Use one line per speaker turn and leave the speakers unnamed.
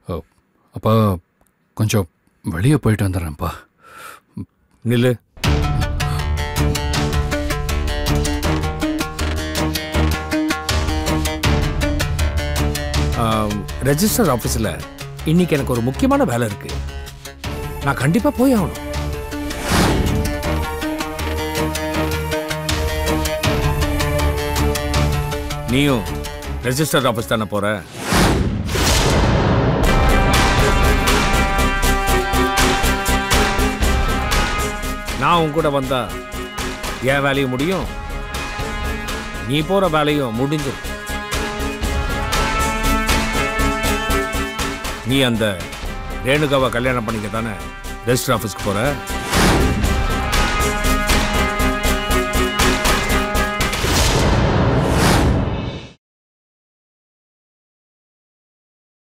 ஓ, அப்பா கொஞ்சம் வெளியே போயிட்டு வந்துடுறேன்ப்பா
நில்லு ரெஜிஸ்டர் ஆஃபீஸில் இன்னைக்கு எனக்கு ஒரு முக்கியமான வேலை இருக்கு நான் கண்டிப்பாக போய் ஆகணும் நீயும் ரெஜிஸ்டர் ஆஃபீஸ் தானே போற நான் உன் கூட வந்தா என் வேலையும் முடியும் நீ போற வேலையும் முடிஞ்சிடும் நீ அந்த ரேணுகாவை கல்யாணம் பண்ணிக்க தானே ரெஜிஸ்டர் ஆஃபீஸ்க்கு போற